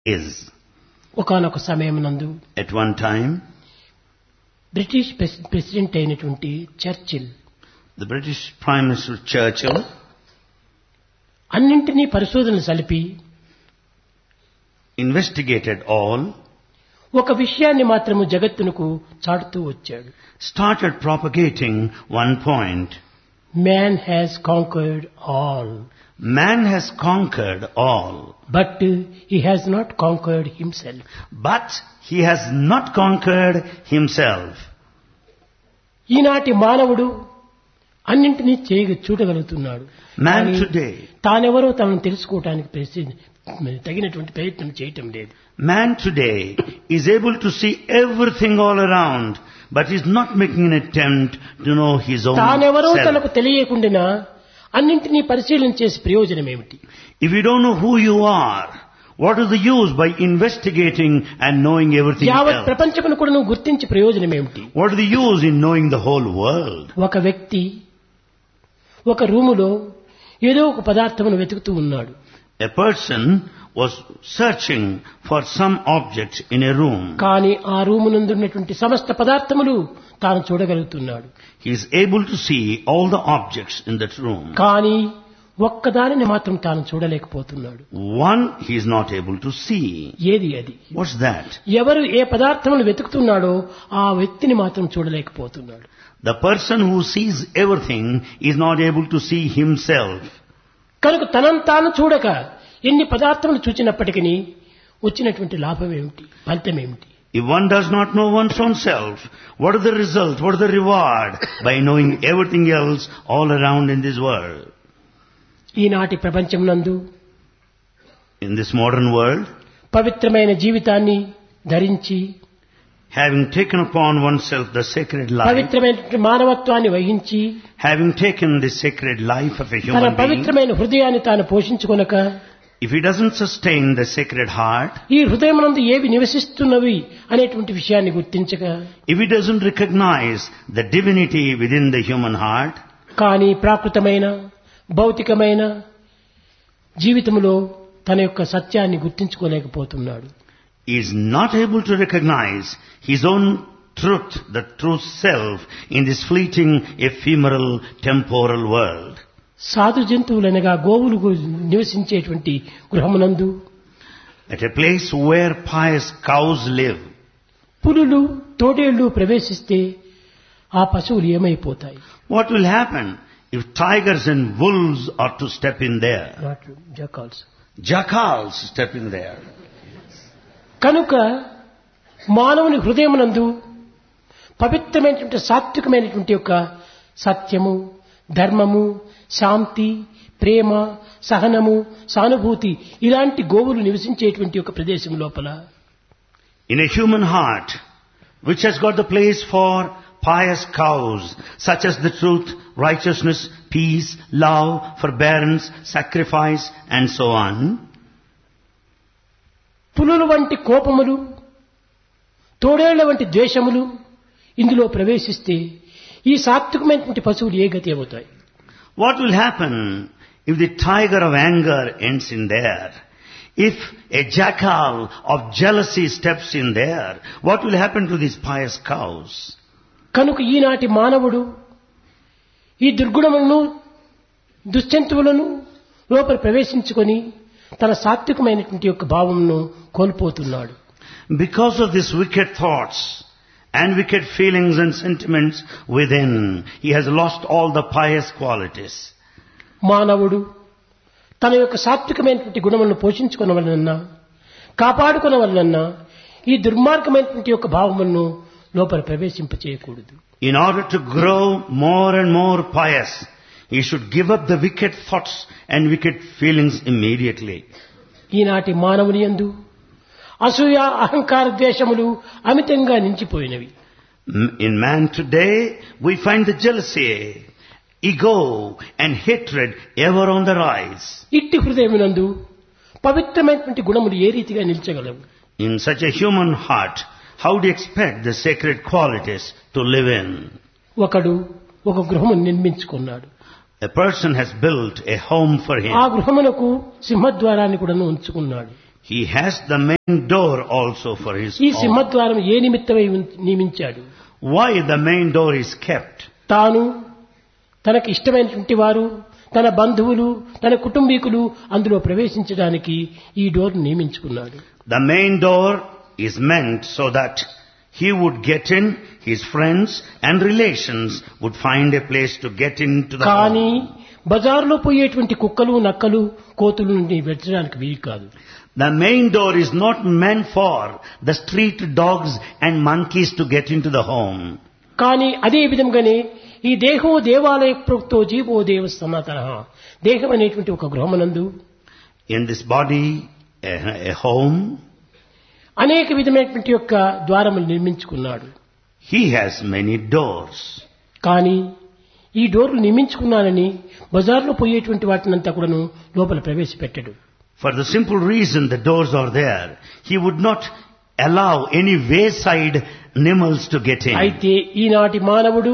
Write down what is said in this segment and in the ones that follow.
is. ఒకనొక సమయమునందు At one time, British president- president అయినటువంటి Churchill the British Prime Minister Churchill అన్నింటినీ పరిశోధనలు సలిపి investigated all, ఒక విషయాన్ని మాత్రము జగత్తునకు చాటుతూ వచ్చాడు started propagating one point. Man has conquered all Man has conquered all, but he has not conquered himself but he has not conquered himself. ఈనాటి మానవుడు అన్నింటినీ చేయ చూడగలుగుతున్నాడు Man కానీ today, తానెవరో తనను తెలుసుకోవటానికి ప్రయత్న- తగినటువంటి ప్రయత్నం చేయటం లేదు man today is able to see everything all around, but is not making an attempt to know his own తానెవరో self. తనకు తెలియకుండా అన్నింటినీ పరిశీలన చేసి ప్రయోజనం ఏమిటి If you don't know who you are, what is the use by investigating and knowing everything యావత్ else? ప్రపంచమును కూడా నువ్వు గుర్తించి ప్రయోజనం ఏమిటి What is the use in knowing the whole world? ఒక వ్యక్తి ఒక రూములో ఏదో ఒక పదార్థమును వెతుకుతూ ఉన్నాడు A person was searching for some object in a room. కానీ ఆ రూము నందున్నటువంటి సమస్త పదార్థములు తాను చూడగలుగుతున్నాడు He is able to see all the objects in that room. కానీ ఒక్కదానిని మాత్రం తాను చూడలేకపోతున్నాడు One he is not able to see. ఏది అది What's that? ఎవరు ఏ పదార్థమును వెతుకుతున్నాడో ఆ వ్యక్తిని మాత్రం చూడలేకపోతున్నాడు The person who sees everything is not able to see himself. కనుక తనను తాను చూడక ఎన్ని పదార్థములు చూచినప్పటికీ వచ్చినటువంటి లాభం ఏమిటి ఫలితం ఏమిటి If one does not know one's own self, what is the result, what is the reward by knowing everything else all around in this world? ఈనాటి ప్రపంచం నందు In this modern world, పవిత్రమైన జీవితాన్ని ధరించి having taken upon oneself the sacred life, పవిత్రమైనటువంటి మానవత్వాన్ని వహించి having taken the sacred life of a తన human being, పవిత్రమైన హృదయాన్ని తాను పోషించుకొనక if he doesn't sustain the sacred heart, ఈ హృదయం నందు ఏవి నివసిస్తున్నవి అనేటువంటి విషయాన్ని గుర్తించక if he doesn't recognize the divinity within the human heart, కానీ ప్రాకృతమైన భౌతికమైన జీవితంలో తన యొక్క సత్యాన్ని గుర్తించుకోలేకపోతున్నాడు he is not able to recognize his own truth, the true self, in this fleeting, ephemeral, temporal world. సాధు జంతువులనగా గోవులు గు- నివసించేటువంటి గృహమునందు At a place where pious cows live, పులులు తోడేళ్లు ప్రవేశిస్తే ఆ పశువులు ఏమైపోతాయి what will happen if tigers and wolves are to step in there? జకాల్స్ Jackals step in there. కనుక మానవుని హృదయమునందు పవిత్రమైనటువంటి సాత్వికమైనటువంటి యొక్క సత్యము ధర్మము శాంతి ప్రేమ సహనము సానుభూతి ఇలాంటి గోవులు నివసించేటువంటి ఒక ప్రదేశం లోపల In a human heart, which has got the place for pious cows, such as the truth, righteousness, peace, love, forbearance, sacrifice, and so on, పులుల వంటి కోపములు తోడేళ్ల వంటి ద్వేషములు ఇందులో ప్రవేశిస్తే ఈ సాత్వికమైనటువంటి పశువులు ఏ గతి అవుతాయి what will happen if the tiger of anger ends in there? If a jackal of jealousy steps in there, what will happen to these pious cows? కనుక ఈనాటి మానవుడు ఈ దుర్గుణములను దుశ్చంతువులను లోపల ప్రవేశించుకొని తన సాత్వికమైనటువంటి యొక్క భావమును కోల్పోతున్నాడు Because of these wicked thoughts and wicked feelings and sentiments within, he has lost all the pious qualities. మానవుడు తన యొక్క సాత్వికమైనటువంటి గుణములను పోషించుకున్న వలనన్నా కాపాడుకున్న వలనన్నా ఈ దుర్మార్గమైనటువంటి యొక్క భావములను లోపల ప్రవేశింపచేయకూడదు In order to grow more and more pious, he should give up the wicked thoughts and wicked feelings immediately. ఈనాటి మానవుని యందు అసూయ అహంకార ద్వేషములు అమితంగా నించిపోయినవి M- In man today, we find the jealousy, ego, and hatred ever on the rise. ఇట్టి హృదయమునందు పవిత్రమైనటువంటి గుణములు ఏ రీతిగా నిలిచగలవు In such a human heart, how do you expect the sacred qualities to live in? ఒకడు ఒక గృహమును నిర్మించుకున్నాడు A person has built a home for ఆ him. గృహమునకు సింహద్వారాన్ని కూడా ఉంచుకున్నాడు He has the main door also for his ఈ own. సింహద్వారం ఏ నిమిత్తమై ఉం- నియమించాడు Why the main door is kept? తాను తనకు ఇష్టమైనటువంటి వారు తన బంధువులు తన కుటుంబీకులు అందులో ప్రవేశించడానికి ఈ డోర్ నియమించుకున్నాడు The main door is meant so that he would get in, his friends and relations would find a place to get into the కానీ home. బజారులో పోయేటువంటి కుక్కలు నక్కలు కోతులు నుండి వెచ్చడానికి వీలు కాదు The main door is not meant for the street dogs and monkeys to get into the home. కానీ అదే విధంగానే ఈ దేహో దేవాలయ ప్రోక్తో జీవో దేవ సనాతన దేహం అనేటువంటి ఒక గృహమనందు In this body, a, a home, అనేక విధమైనటువంటి యొక్క ద్వారములు నిర్మించుకున్నాడు he has many doors. కానీ ఈ డోర్లు నిర్మించుకున్నానని బజార్లో పోయేటువంటి వాటినంతా కూడాను లోపల ప్రవేశపెట్టడు For the simple reason the doors are there, he would not allow any wayside animals to get in. అయితే ఈనాటి మానవుడు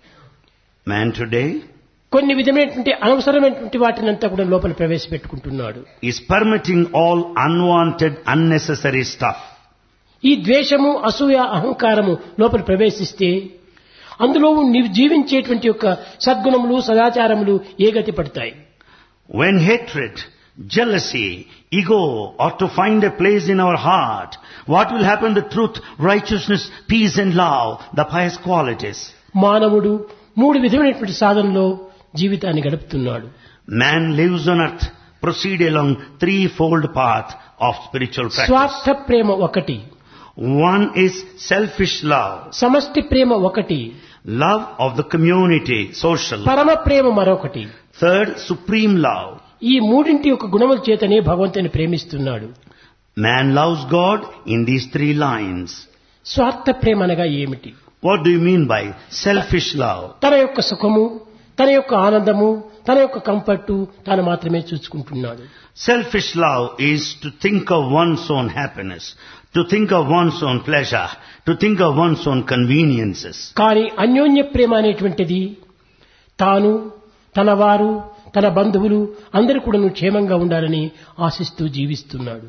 Man today కొన్ని విధమైనటువంటి అనవసరమైనటువంటి వాటినంతా కూడా లోపల ప్రవేశపెట్టుకుంటున్నాడు is permitting all unwanted, unnecessary stuff. ఈ ద్వేషము అసూయ అహంకారము లోపల ప్రవేశిస్తే అందులో నీవు జీవించేటువంటి యొక్క సద్గుణములు సదాచారములు ఏ గతి పడతాయి When hatred, jealousy, ego are to find a place in our heart, what will happen? The truth, righteousness, peace and love, the pious qualities. మానవుడు మూడు విధమైనటువంటి సాధనలో జీవితాన్ని గడుపుతున్నాడు Man lives on earth, proceed along threefold path of spiritual practice. స్వార్థ ప్రేమ ఒకటి One is selfish love, సమష్టి ప్రేమ ఒకటి love of the community, social. పరమ ప్రేమ మరొకటి Third, supreme love. ఈ మూడింటి యొక్క గుణముల చేతనే భగవంతుని ప్రేమిస్తున్నాడు Man loves God in these three lines. స్వార్థ ప్రేమ అనగా ఏమిటి What do you mean by selfish love? తన యొక్క సుఖము తన యొక్క ఆనందము తన యొక్క కంఫర్టు తాను మాత్రమే చూసుకుంటున్నాడు Selfish love is to think of one's own happiness, to think of one's own pleasure, to think of one's own conveniences. కానీ అన్యోన్య ప్రేమ అనేటువంటిది తాను తన వారు తన బంధువులు అందరూ కూడా క్షేమంగా ఉండాలని ఆశిస్తూ జీవిస్తున్నాడు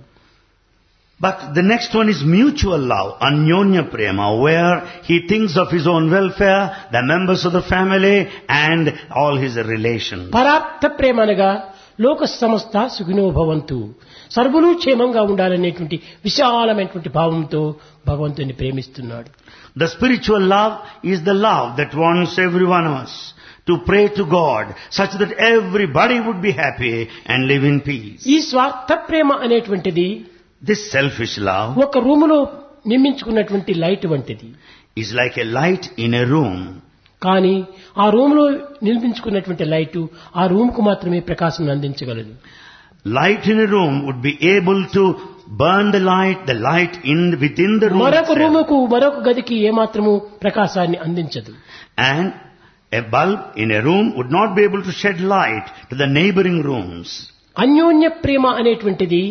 But the next one is mutual love, anyonya prema, where he thinks of his own welfare, the members of the family, and all his relations. పరార్థ ప్రేమ అనగా లోక సంస్థ సుఖినో భవంతు సర్వులు క్షేమంగా ఉండాలనేటువంటి విశాలమైనటువంటి భావంతో భగవంతుని ప్రేమిస్తున్నాడు The spiritual love is the love that wants every one of us to pray to God such that everybody would be happy and live in peace. ఈ స్వార్థ ప్రేమ అనేటువంటిది This selfish love ఒక రూములో నిర్మించుకున్నటువంటి లైట్ వంటిది is like a light in a room. కానీ ఆ రూములో నిర్మించుకున్నటువంటి లైట్ ఆ రూమ్ కు మాత్రమే ప్రకాశం అందించగలదు Light in a room would be able to burn the light, the light in within the room మరొక itself. రూముకు మరొక గదికి ఏమాత్రము ప్రకాశాన్ని అందించదు And a bulb in a room would not be able to shed light to the neighboring rooms. అన్యోన్య ప్రేమ అనేటువంటిది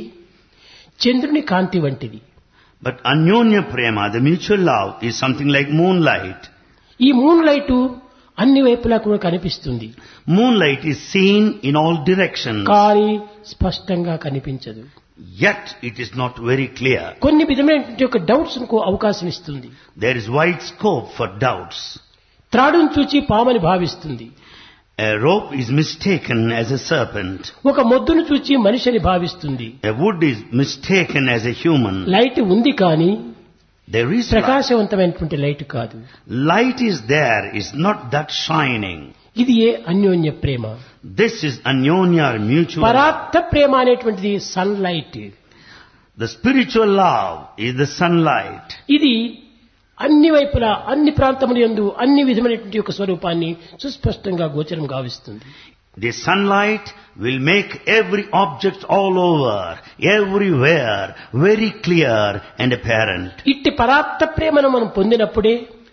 చంద్రుని కాంతి వంటిది But anyonya prema, the mutual love, is something like moonlight. ఈ మూన్ లైటు అన్ని వైపులా కూడా కనిపిస్తుంది Moonlight is seen in all directions, కానీ స్పష్టంగా కనిపించదు yet it is not very clear. కొన్ని విధమైనటువంటి యొక్క డౌట్స్ కు అవకాశం ఇస్తుంది There is wide scope for doubts. త్రాడును చూచి పామని భావిస్తుంది A rope is mistaken as a serpent. ఒక మొద్దును చూచి మనిషిని భావిస్తుంది A wood is mistaken as a human. Light ఉంది కానీ There is light. ప్రకాశవంతమైనటువంటి లైట్ కాదు Light is there, is not that shining. ఇది ఏ అన్యోన్య ప్రేమ This is anyonya or mutual. love. పరార్థ ప్రేమ అనేటువంటిది sunlight The spiritual love is the sunlight. ఇది అన్ని వైపులా అన్ని ప్రాంతముల యందు అన్ని విధమైనటువంటి యొక్క స్వరూపాన్ని సుస్పష్టంగా గోచరం గావిస్తుంది The sunlight will make every object all over, everywhere, very clear and apparent. ఇట్టి పరార్థ ప్రేమను మనం పొందినప్పుడే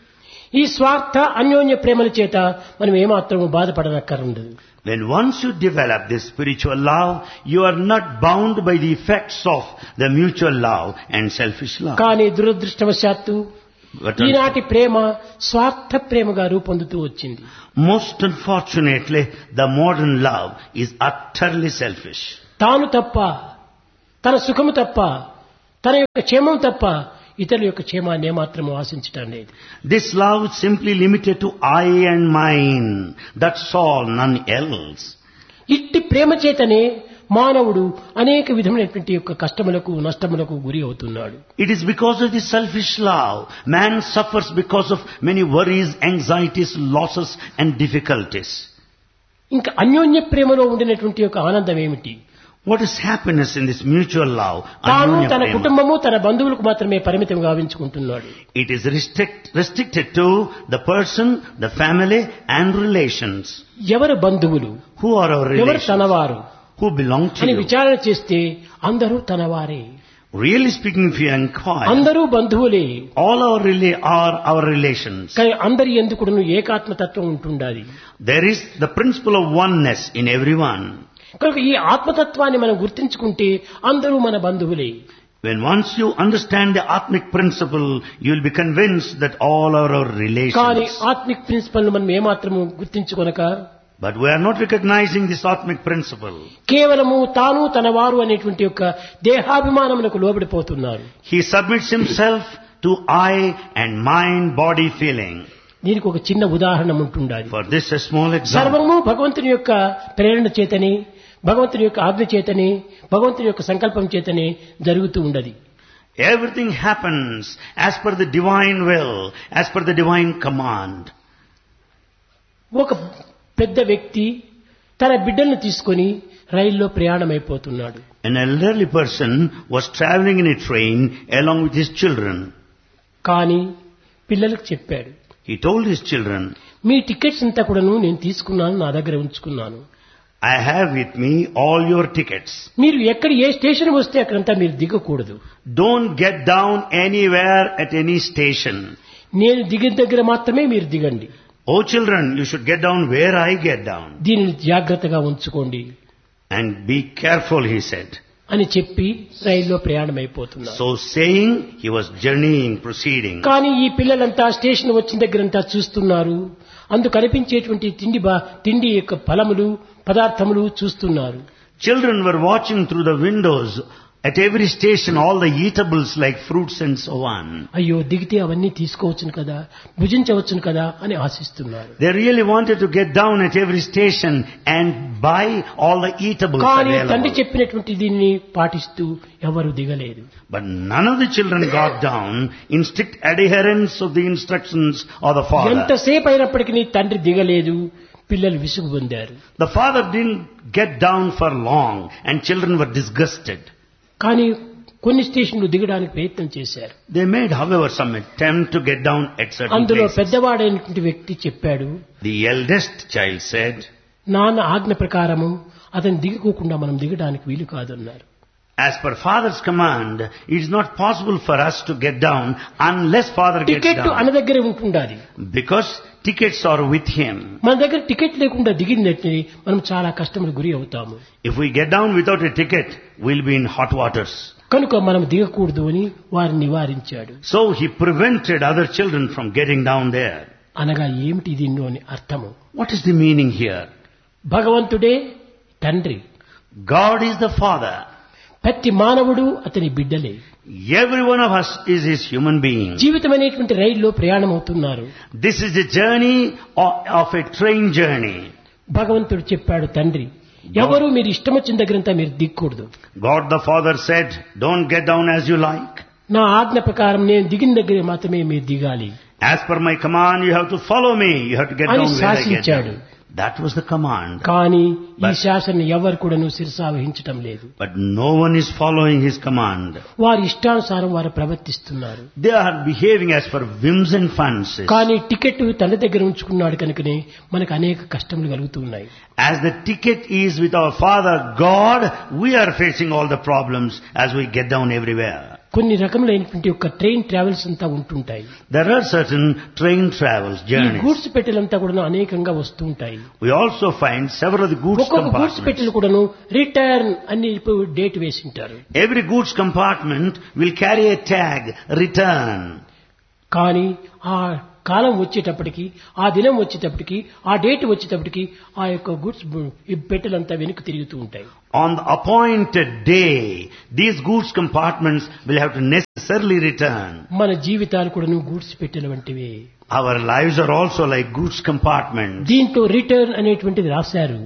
ఈ స్వార్థ అన్యోన్య ప్రేమల చేత మనం ఏమాత్రము బాధపడనక్కరుండదు When once you develop this spiritual love, you are not bound by the effects of the mutual love and selfish love. కానీ దురదృష్టవశాత్తు But ఈనాటి ప్రేమ స్వార్థ ప్రేమగా రూపొందుతూ వచ్చింది most unfortunately, the modern love is utterly selfish. తాను తప్ప తన సుఖము తప్ప తన యొక్క క్షేమం తప్ప ఇతరుల యొక్క క్షేమాన్ని ఏమాత్రము ఆశించటం లేదు This love is simply limited to I and mine. That's all, none else. ఇట్టి ప్రేమ చేతనే మానవుడు అనేక విధమైనటువంటి యొక్క కష్టములకు నష్టములకు గురి అవుతున్నాడు It is because of this selfish love. Man suffers because of many worries, anxieties, losses and difficulties. ఇంకా అన్యోన్య ప్రేమలో ఉండినటువంటి యొక్క ఆనందం ఏమిటి What is happiness in this mutual love? తాను Anyonya తన prema? కుటుంబము తన బంధువులకు మాత్రమే పరిమితం గావించుకుంటున్నాడు It is restrict, restricted to the person, the family and relations. ఎవరు బంధువులు Who are our ఎవరు relations? తనవారు Who belong to అని you? విచారణ చేస్తే అందరూ తనవారే Really speaking, if you inquire, అందరూ బంధువులే all our rela- are our relations. కానీ అందరి ఎందుకును ఏకాత్మతత్వం ఉంటుండాలి There is the principle of oneness in everyone. కనుక ఈ ఆత్మతత్వాన్ని మనం గుర్తించుకుంటే అందరూ మన బంధువులే When once you understand the Atmic principle, you will be convinced that all are our కానీ relations. ఆత్మిక్ ప్రిన్సిపల్ మనం ఏమాత్రము గుర్తించుకొనక But we are not recognizing this Atmic principle. కేవలము తాను తన వారు అనేటువంటి యొక్క దేహాభిమానములకు లోబడిపోతున్నారు He submits himself to I and mind body feeling. దీనికి ఒక చిన్న ఉదాహరణ ఉంటుండాలి For this, a small example. సర్వము భగవంతుని యొక్క ప్రేరణ చేతని భగవంతుని యొక్క ఆజ్ఞ చేతని భగవంతుని యొక్క సంకల్పం చేతని జరుగుతూ ఉండదు Everything happens as per the divine will, as per the divine command. ఒక పెద్ద వ్యక్తి తన బిడ్డలను తీసుకొని రైల్లో ప్రయాణమైపోతున్నాడు An elderly person was traveling in a train along with his children. కానీ పిల్లలకు చెప్పాడు He told his children, మీ టికెట్స్ అంతా కూడాను నేను తీసుకున్నాను నా దగ్గర ఉంచుకున్నాను I have with me all your tickets. మీరు ఎక్కడ ఏ స్టేషన్ వస్తే అక్కడంతా మీరు దిగకూడదు Don't get down anywhere at any station. నేను దిగిన దగ్గర మాత్రమే మీరు దిగండి Oh children, you should get down where I get down. దీనిని జాగ్రత్తగా ఉంచుకోండి And be careful, he said. అని చెప్పి రైల్లో ప్రయాణమైపోతున్నారు So saying, he was journeying, proceeding. కానీ ఈ పిల్లలంతా స్టేషన్ వచ్చిన దగ్గరంతా చూస్తున్నారు అందు కనిపించేటువంటి తిండి బా తిండి యొక్క ఫలములు పదార్థములు చూస్తున్నారు Children were watching through the windows at every station all the eatables like fruits and so on. అయ్యో దిగితే అవన్నీ తీసుకోవచ్చును కదా భుజించవచ్చును కదా అని ఆశిస్తున్నారు They really wanted to get down at every station and buy all the eatables కానీ తండ్రి available. చెప్పినటువంటి దీన్ని పాటిస్తూ ఎవరు దిగలేదు But none of the children got down in strict adherence of the instructions of the father. ఎంతసేపు అయినప్పటికీ తండ్రి దిగలేదు పిల్లలు విసుగు పొందారు The father didn't get down for long and children were disgusted. కానీ కొన్ని స్టేషన్లు దిగడానికి ప్రయత్నం చేశారు They made, however, some attempt to get down at certain అందులో places. పెద్దవాడైనటువంటి వ్యక్తి చెప్పాడు The eldest child said, నాన్న ఆజ్ఞ ప్రకారము అతను దిగుకోకుండా మనం దిగడానికి వీలు కాదన్నారు as per father's command, it is not possible for us to get down unless father gets ticket down. అన్న దగ్గర ఉంటుండాలి Because tickets are with him. మన దగ్గర టికెట్ లేకుండా దిగినట్టు మనం చాలా కష్టములు గురి అవుతాము If we get down without a ticket, we'll be in hot waters. కనుక మనం దిగకూడదు అని వారిని నివారించాడు So he prevented other children from getting down there. అనగా ఏమిటి దీన్ని అని అర్థము What is the meaning here? భగవంతుడే తండ్రి God is the father. ప్రతి మానవుడు అతని బిడ్డలే Every one of us is his human being. జీవితం అనేటువంటి రైల్లో ప్రయాణం అవుతున్నారు This is the journey of, of a train journey. భగవంతుడు చెప్పాడు తండ్రి ఎవరు మీరు ఇష్టం వచ్చిన దగ్గరంతా మీరు దిక్కూడదు God the Father said, don't get down as you like. నా ఆజ్ఞ ప్రకారం నేను దిగిన దగ్గర మాత్రమే మీరు దిగాలి As per my command, you have to follow me. You have to get అని down where I get శాసించాడు. down. That was the command. కానీ ఈ But- శాసన ఎవరు కూడాను శిరసావహించటం లేదు But no one is following his command. వారి ఇష్టానుసారం వారు ప్రవర్తిస్తున్నారు They are behaving as per whims and fancies. కానీ టికెట్ తన దగ్గర ఉంచుకున్నాడు కనుకనే మనకు అనేక కష్టములు కలుగుతూ ఉన్నాయి As the ticket is with our Father God, we are facing all the problems as we get down everywhere. కొన్ని రకములైనటువంటి యొక్క ట్రైన్ ట్రావెల్స్ అంతా ఉంటుంటాయి There are certain train travels, ఈ journeys. గూడ్స్ పెట్టెలంతా కూడా అనేకంగా వస్తూ ఉంటాయి We also find several of the goods ఒక్కొక్క గూడ్స్ compartments. పెట్టెలు కూడాను రిటర్న్ అని డేట్ వేసి ఉంటారు Every goods compartment will carry a tag, return. కానీ ఆ కాలం వచ్చేటప్పటికి ఆ దినం వచ్చేటప్పటికి ఆ డేట్ వచ్చేటప్పటికి ఆ యొక్క గుడ్స్ ఈ పెట్టెలంతా వెనక్కి తిరుగుతూ ఉంటాయి On the appointed day, these goods compartments will have to necessarily return. మన జీవితాలు కూడా గూడ్స్ పెట్టెల వంటివే Our lives are also like goods compartments. దీంట్లో రిటర్న్ అనేటువంటిది రాశారు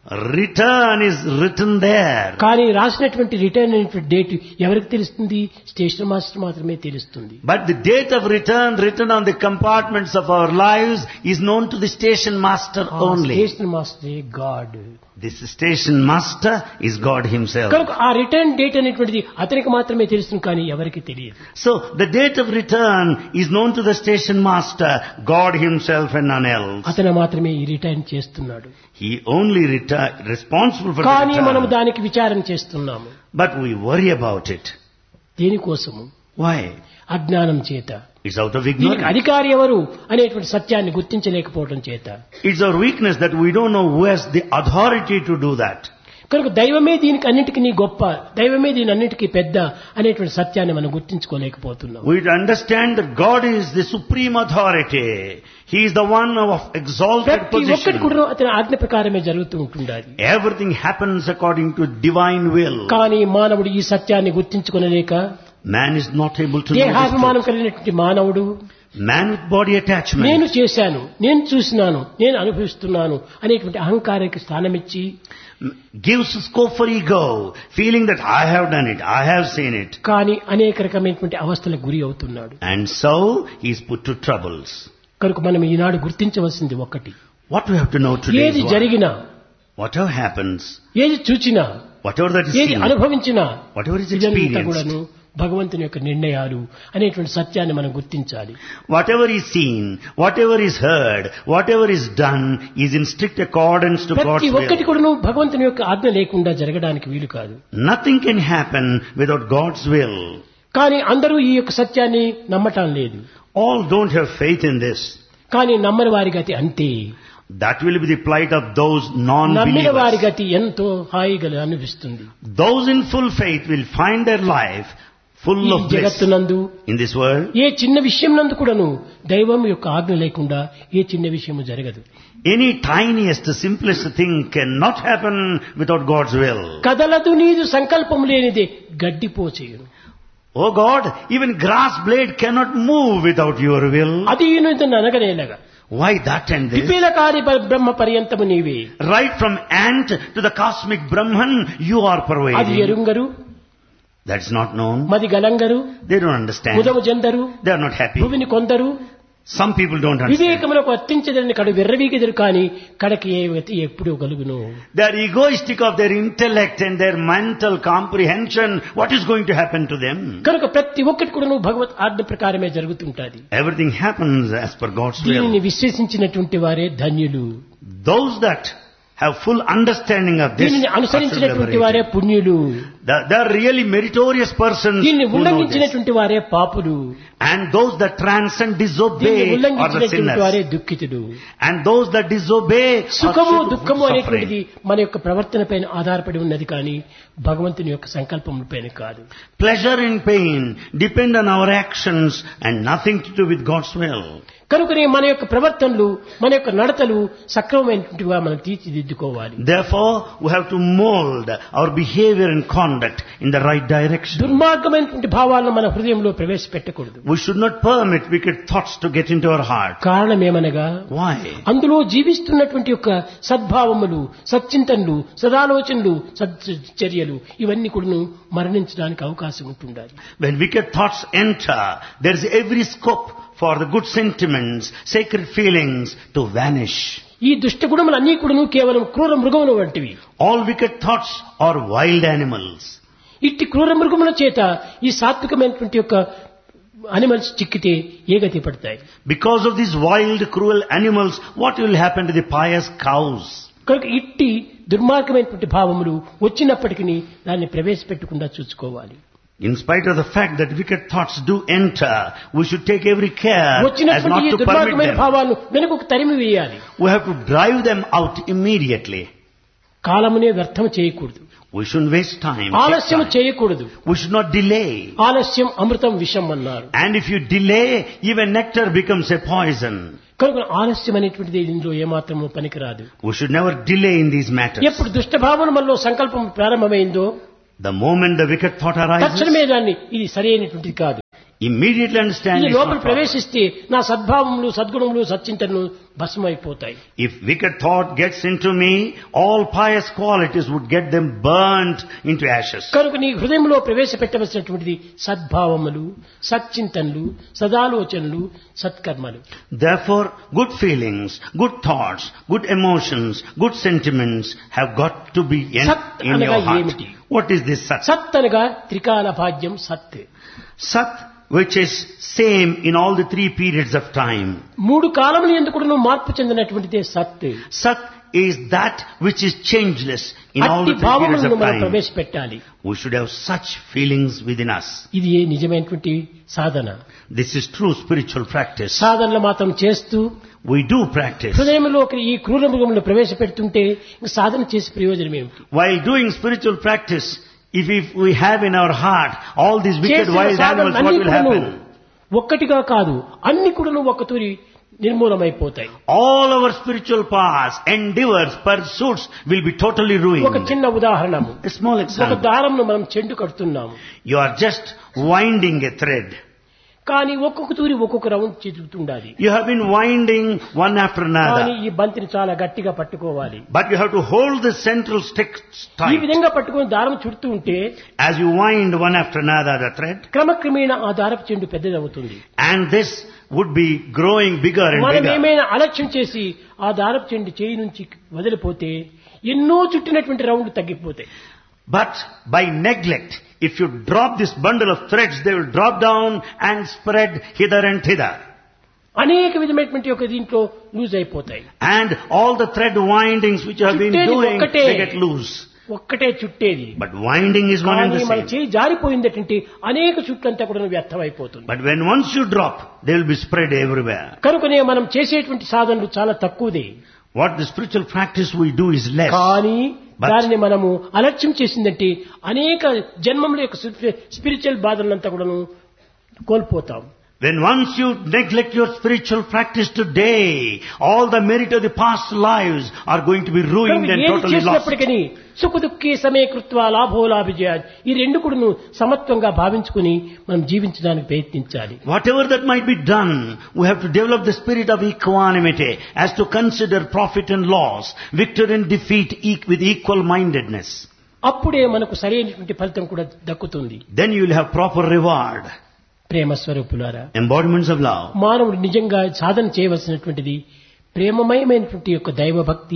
Return is written there. కానీ రాసినటువంటి రిటర్న్ అనేటువంటి డేట్ ఎవరికి తెలుస్తుంది స్టేషన్ మాస్టర్ మాత్రమే తెలుస్తుంది But the date of return written on the compartments of our lives is known to the station master only. Station మాస్టరే God This station master is God himself. కనుక ఆ return date అనేటువంటిది అతనికి మాత్రమే తెలుస్తుంది కానీ ఎవరికి తెలియదు So the date of return is known to the station master, God himself and none else. అతను మాత్రమే ఈ రిటర్న్ చేస్తున్నాడు He only return, responsible for the కానీ మనం return. దానికి విచారం చేస్తున్నాము But we worry about it. దేనికోసము Why? అజ్ఞానం చేత It's out of దీనికి ignorance. అధికారి ఎవరు అనేటువంటి సత్యాన్ని గుర్తించలేకపోవడం చేత It's our weakness that we don't know who has the authority to do that. కనుక దైవమే దీనికి అన్నిటికీ నీ గొప్ప దైవమే దీని అన్నిటికీ పెద్ద అనేటువంటి సత్యాన్ని మనం గుర్తించుకోలేకపోతున్నాం We understand that God is the supreme authority. He is the one of exalted ప్రతి ఒక్కటి position. కూడా అతని ఆజ్ఞ ప్రకారమే జరుగుతూ ఉంటుండాలి Everything happens according to divine will. కానీ మానవుడు ఈ సత్యాన్ని గుర్తించుకొనలేక Man is not able to know this దేహాభిమానం truth. కలిగినటువంటి మానవుడు Man with body attachment నేను చేశాను నేను చూసినాను నేను అనుభవిస్తున్నాను అనేటువంటి అహంకారానికి స్థానమిచ్చి gives scope for ego, feeling that I have done it, I have seen it. కానీ అనేక రకమైనటువంటి అవస్థలకు గురి అవుతున్నాడు And so he is put to troubles. కనుక మనం ఈనాడు గుర్తించవలసింది ఒక్కటి What we have to know today ఏది is what? జరిగినా whatever happens, ఏది చూచినా whatever that is ఏది seen, అనుభవించినా whatever is ఇదంతా experienced, కూడాను భగవంతుని యొక్క నిర్ణయాలు అనేటువంటి సత్యాన్ని మనం గుర్తించాలి whatever is seen, whatever is heard, whatever is done is in strict accordance to God's ప్రతి ఒక్కటి will. కూడాను భగవంతుని యొక్క ఆజ్ఞ లేకుండా జరగడానికి వీలు కాదు Nothing can happen without God's will. కానీ అందరూ ఈ యొక్క సత్యాన్ని నమ్మటం లేదు All don't have faith in this. కానీ నమ్మని వారి గతి అంతే That will be the plight of those నమ్మిన వారి non-believers. గతి ఎంతో హాయిగా అనిపిస్తుంది Those in full faith will find their life full ఈ of bliss జగత్తునందు in this world. ఏ చిన్న విషయం నందు కూడాను దైవం యొక్క ఆజ్ఞ లేకుండా ఏ చిన్న విషయము జరగదు Any tiniest, simplest thing cannot happen without God's will. కదలదు నీదు సంకల్పం లేనిదే గడ్డిపోచేయును Oh God, even grass blade cannot move without your will. అది ఈయన అనగనేలగా Why that and this? విపిలకారి ప- బ్రహ్మ పర్యంతము నీవే Right from ant to the cosmic Brahman, you are అది pervading. ఎరుంగరు That's not known. మది గలంగరు They don't understand. ముదము జందరు They are not happy. భూమిని కొందరు Some people don't understand. వివేకములకు అత్తించదని కడు విర్రవీగెదరు కాని కడకి ఏ గతి ఎప్పుడు కలుగును They are egoistic of their intellect and their mental comprehension. What is going to happen to them? కనుక ప్రతి ఒక్కటి కూడా భగవత్ ఆజ్ఞ ప్రకారమే జరుగుతుంటాది Everything happens as per God's will. దీనిని విశ్వసించినటువంటి వారే ధన్యులు Those that have full understanding of this దీనిని are అనుసరించినటువంటి liberated. వారే పుణ్యులు They they are really meritorious persons దీన్ని who know this. ఉల్లంఘించినటువంటి వారే పాపులు And those that transcend, దీన్ని disobey are the ఉల్లంఘించినటువంటి వారే sinners. దుఃఖితుడు And those that disobey are సుఖము su- దుఃఖము అనేటువంటిది suffering. మన యొక్క ప్రవర్తన పైన ఆధారపడి ఉన్నది కానీ భగవంతుని యొక్క సంకల్పం పైన కాదు Pleasure and pain depend on our actions and nothing to do with God's will. కనుకనే మన యొక్క ప్రవర్తనలు మన యొక్క నడతలు సక్రమమైనటువంటివిగా మనం తీర్చిదిద్దుకోవాలి Therefore, we have to mold our behavior and conduct in the right direction. దుర్మార్గమైనటువంటి భావాలను మన హృదయంలో ప్రవేశపెట్టకూడదు We should not permit wicked thoughts to get into our heart. కారణమేమనగా Why? అందులో జీవిస్తున్నటువంటి యొక్క సద్భావములు సచ్చింతనలు సదాలోచనలు సచ్చర్యలు ఇవన్నీ కూడాను మరణించడానికి అవకాశం ఉంటుండాలి When wicked thoughts enter, there is every scope for the good sentiments, sacred feelings to vanish. ఈ దుష్ట గుణములు అన్నీ కూడాను కేవలం క్రూర మృగముల వంటివి All wicked thoughts are wild animals. ఇట్టి క్రూర మృగముల చేత ఈ సాత్వికమైనటువంటి యొక్క అనిమల్స్ చిక్కితే ఏ గతి పడతాయి Because of these wild, cruel animals, what will happen to the pious cows? కనుక ఇట్టి దుర్మార్గమైనటువంటి భావములు వచ్చినప్పటికీ దాన్ని ప్రవేశపెట్టకుండా చూసుకోవాలి In spite of the fact that wicked thoughts do enter, we should take every care as వచ్చినటువంటి not ఈ to permit దుర్మార్గమైన them. భావాలను వెనుకకు తరిమి వేయాలి We have to drive them out immediately. కాలమునే వ్యర్థం చేయకూడదు We shouldn't waste time. take ఆలస్యం time. చేయకూడదు We should not delay. ఆలస్యం అమృతం విషం అన్నారు And if you delay, even nectar becomes a poison. కనుక ఆలస్యం అనేటువంటిది ఇందులో ఏమాత్రము పనికిరాదు We should never delay in these matters. ఎప్పుడు దుష్టభావన మనలో సంకల్పం ప్రారంభమైందో The moment the wicked thought arises, తక్షణమే దాన్ని ఇది సరైనటువంటిది కాదు immediately understand ఇది it's లోపల not proper. ప్రవేశిస్తే నా సద్భావములు సద్గుణములు సచ్చింతనలు భస్మైపోతాయి If wicked thought gets into me, all pious qualities would get them burnt into ashes. కనుక నీ హృదయంలో ప్రవేశపెట్టవలసినటువంటిది సద్భావములు సచ్చింతనలు సదాలోచనలు సత్కర్మలు Therefore, good feelings, good thoughts, good emotions, good sentiments have got to be in, Sat in your అనగా heart. ఏమిటి? What is this sat? సత్ అనగా త్రికాల భాగ్యం సత్ Sat, which is same in all the three periods of time. మూడు కాలములు ఎందుకు మార్పు చెందినటువంటిదే సత్ Sat is that which is changeless in all అట్టి the three periods భావములను of మనం time. ప్రవేశపెట్టాలి We should have such feelings within us. ఇది ఏ నిజమైనటువంటి సాధన This is true spiritual practice. సాధనలు మాత్రం చేస్తూ We do practice. హృదయంలోకి ఈ క్రూర మృగములు ప్రవేశపెడుతుంటే ఇంక సాధన చేసే ప్రయోజనం ఏమిటి While doing spiritual practice, if, if we have in our heart all these wicked చేసిన wild animals, what సాధనలన్నీ will కూడాను happen? ఒక్కటిగా కాదు అన్ని కూడాను ఒక్కతూరి నిర్మూలమైపోతాయి All our spiritual paths, endeavors, pursuits will be totally ఒక ruined. చిన్న ఉదాహరణము A small ఒక example. దారంను మనం చెండు కడుతున్నాము You are just winding a thread. కానీ ఒక్కొక్క తూరి ఒక్కొక్క రౌండ్ చెదురుతుండాలి You have been winding one after కానీ another. ఈ బంతిని చాలా గట్టిగా పట్టుకోవాలి But you have to hold the central stick ఈ tight. విధంగా పట్టుకొని దారం చుడుతూ ఉంటే As you wind one after another the thread, క్రమక్రమేణా ఆ దారపు చెండు పెద్దదవుతుంది and this would be growing bigger and మనం bigger. ఏమైనా అలక్ష్యం చేసి ఆ దారపు చెండు చేయి నుంచి వదిలిపోతే ఎన్నో చుట్టినటువంటి రౌండ్ తగ్గిపోతాయి But by neglect, if you drop this bundle of threads, they will drop down and spread hither and thither. అనేక విధమైనటువంటి ఒక దీంట్లో లూజ్ అయిపోతాయి And all the thread windings which you have been చుట్టేది doing, ఒక్కటే. they get loose. ఒక్కటే చుట్టేది But winding is one and కానీ the మన same. చేయి జారిపోయిందంటే అనేక చుట్లంతా కూడా వ్యర్థమైపోతుంది But when once you drop, they will be spread everywhere. కనుకనే మనం చేసేటువంటి సాధనలు చాలా తక్కువదే What the spiritual practice we do is less. కానీ But- దానిని మనము అలక్ష్యం చేసిందంటే అనేక జన్మముల యొక్క స్పిరిచువల్ బాధలంతా కూడాను కోల్పోతాం When once you neglect your spiritual practice today, all the merit of the past lives are going to be ruined కనుక and ఏది totally lost. చేసినప్పటికీ సుఖ దుఃఖీ సమయకృత్వ లాభోలాభిజయ ఈ రెండు కూడాను సమత్వంగా భావించుకుని మనం జీవించడానికి ప్రయత్నించాలి Whatever that might be done, we have to develop the spirit of equanimity as to consider profit and loss, victory and defeat e- with equal mindedness. అప్పుడే మనకు సరైనటువంటి ఫలితం కూడా దక్కుతుంది Then you will have proper reward, ప్రేమ స్వరూపులారా embodiments of love. మానవుడు నిజంగా సాధన చేయవలసినటువంటిది ప్రేమమయమైనటువంటి యొక్క దైవభక్తి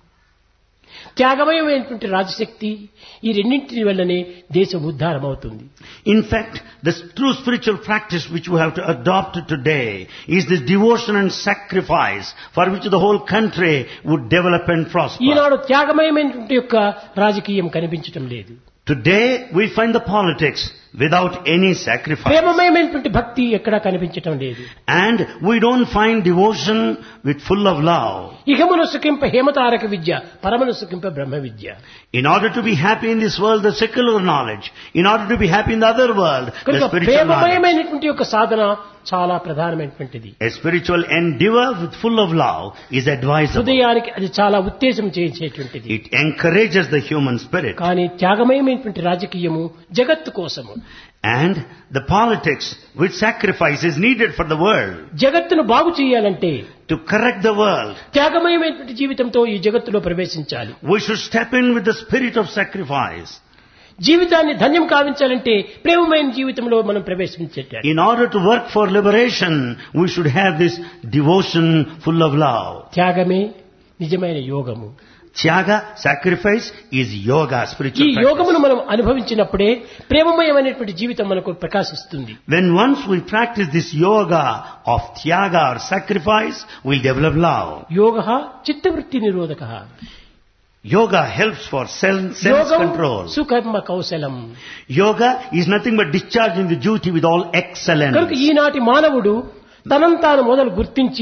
త్యాగమయమైనటువంటి రాజశక్తి ఈ రెండింటి వల్లనే దేశం ఉద్ధారం అవుతుంది In fact, the true spiritual practice which we have to adopt today is this devotion and sacrifice for which the whole country would develop and prosper. ఈనాడు త్యాగమయమైనటువంటి యొక్క రాజకీయం కనిపించటం లేదు Today we find the politics without any sacrifice. ప్రేమమయమైనటువంటి భక్తి ఎక్కడా కనిపించటం లేదు And we don't find devotion with full of love. ఇహమును సుఖింప హేమతారక Vidya పరమను సుఖింప Brahma Vidya In order to be happy in this world, the secular knowledge. In order to be happy in the other world, the కనుక spiritual knowledge. ప్రేమమయమైనటువంటి యొక్క సాధన చాలా ప్రధానమైనటువంటిది A spiritual endeavor with full of love is advisable. హృదయానికి అది చాలా ఉత్తేజం చేయించేటువంటిది It encourages the human spirit. కానీ త్యాగమయమైనటువంటి రాజకీయము జగత్తు కోసము And the politics which sacrifice is needed for the world. జగత్తును బాగు చేయాలంటే To correct the world, త్యాగమయమైనటువంటి జీవితంతో ఈ జగత్తులో ప్రవేశించాలి we should step in with the spirit of sacrifice. జీవితాన్ని ధన్యం కావించాలంటే ప్రేమమైన జీవితంలో మనం ప్రవేశించేటాలి In order to work for liberation, we should have this devotion full of love. త్యాగమే నిజమైన యోగము Tyaga, sacrifice, is yoga, ఈ spiritual practice. యోగమును మనం అనుభవించినప్పుడే ప్రేమమయమైనటువంటి జీవితం మనకు ప్రకాశిస్తుంది When once we practice this yoga of tyaga or sacrifice, we'll develop love. యోగ చిత్తవృత్తి నిరోధక Yoga helps for self, sense యోగం control. సుకర్మ కౌశలం Yoga is nothing but discharging the duty with all excellence. కనుక ఈనాటి మానవుడు తనంతాను మొదలు గుర్తించి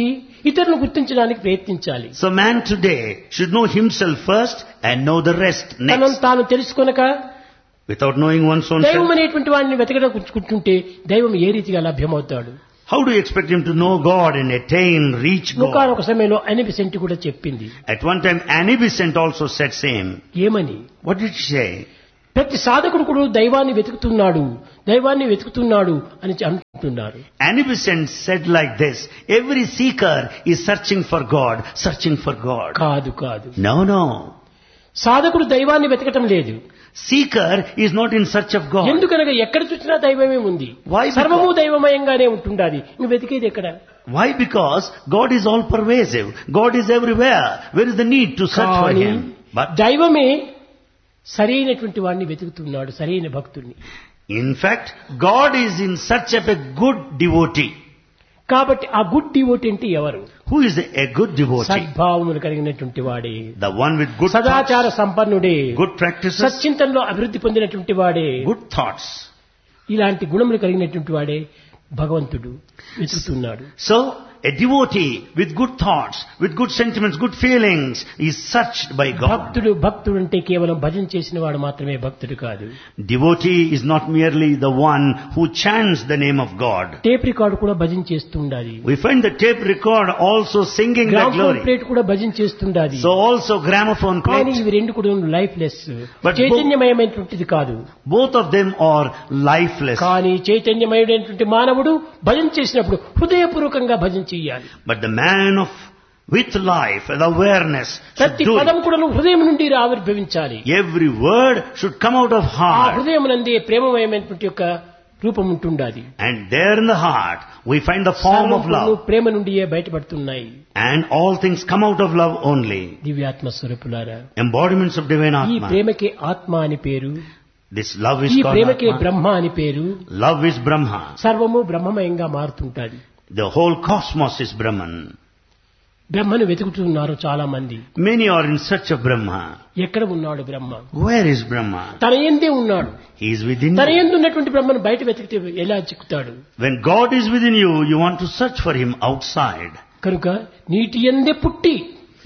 ఇతరులను గుర్తించడానికి ప్రయత్నించాలి So man today should know himself first and know the rest తనను next. తాను తెలుసుకొనక Without knowing one's own దైవం self, అనేటువంటి వాడిని వెతకడం కూర్చుంటుంటే దైవం ఏ రీతిగా లభ్యమవుతాడు how do you expect him to know God and attain, reach God? ఒకనొక సమయంలో అనిపిసెంటి కూడా చెప్పింది At one time, Annie Besant also said same. ఏమని What did she say? ప్రతి సాధకుడు కూడా దైవాన్ని వెతుకుతున్నాడు దైవాన్ని వెతుకుతున్నాడు అని అంటున్నారు Annie Besant said like this, every seeker is searching for God, searching for God. కాదు కాదు No, no. సాధకుడు దైవాన్ని వెతకటం లేదు Seeker is not in search of God. ఎందుకనగా ఎక్కడ చూసినా దైవమే ఉంది Why? Because- సర్వము దైవమయంగానే ఉంటుండాలి నువ్వు వెతికేది ఎక్కడ Why? Because God is all pervasive. God is everywhere. Where is the need to search for కానీ Him? But దైవమే సరైనటువంటి వాడిని వెతుకుతున్నాడు సరైన భక్తుడిని in fact, God is in search of a good devotee. కాబట్టి ఆ గుడ్ డివోట్ అంటే ఎవరు Who is a good devotee? సద్భావములు కలిగినటువంటి వాడే The one with good సదాచార thoughts, సంపన్నుడే good practices, సచ్చింతనలో అభివృద్ధి పొందినటువంటి వాడే good thoughts. ఇలాంటి గుణములు కలిగినటువంటి వాడే భగవంతుడు వెతుకుతున్నాడు So, a devotee with good thoughts, with good sentiments, good feelings is searched by God. భక్తుడు భక్తుడు అంటే కేవలం భజన చేసిన వాడు మాత్రమే భక్తుడు కాదు Devotee is not merely the one who chants the name of God. Tape record కూడా భజన చేస్తుండాలి We find the tape record also singing the గ్రామ్ glory. ప్లేట్ కూడా భజన చేస్తుండాలి So also gramophone కానీ plate. ఇవి రెండు కూడా లైఫ్ లెస్ But చైతన్యమయమైనటువంటిది కాదు Both of them are lifeless. కానీ చైతన్యమయుడైనటువంటి మానవుడు భజన చేసినప్పుడు హృదయపూర్వకంగా భజన చెయ్యాలి But the man of with life and awareness should ప్రతి do పదం it. కూడా హృదయం నుండి ఆవిర్భవించాలి Every word should come out of ఆ heart. హృదయం నందే ప్రేమమయమైనటువంటి యొక్క రూపం ఉంటుండాలి And there in the heart we find the form of సర్వములు love. Prema నుండియే బయటపడుతున్నాయి And all things come out of love only. దివ్యాత్మ స్వరూపులారా Embodiments of divine ఈ Atma. ప్రేమకే ఆత్మ అని పేరు This love is ఈ called ప్రేమకే Atma. బ్రహ్మ అని పేరు Love is Brahma. సర్వము బ్రహ్మమయంగా మారుతుంటాది The whole cosmos is Brahman. బ్రహ్మను వెతుకుతున్నారు చాలా మంది Many are in search of Brahma. ఎక్కడ ఉన్నాడు బ్రహ్మ Where is Brahma? తన ఎందే ఉన్నాడు He is within తన you. ఎందు ఉన్నటువంటి బ్రహ్మను బయట వెతికితే ఎలా చిక్కుతాడు When God is within you, you want to search for Him outside. కనుక నీటి ఎందే పుట్టి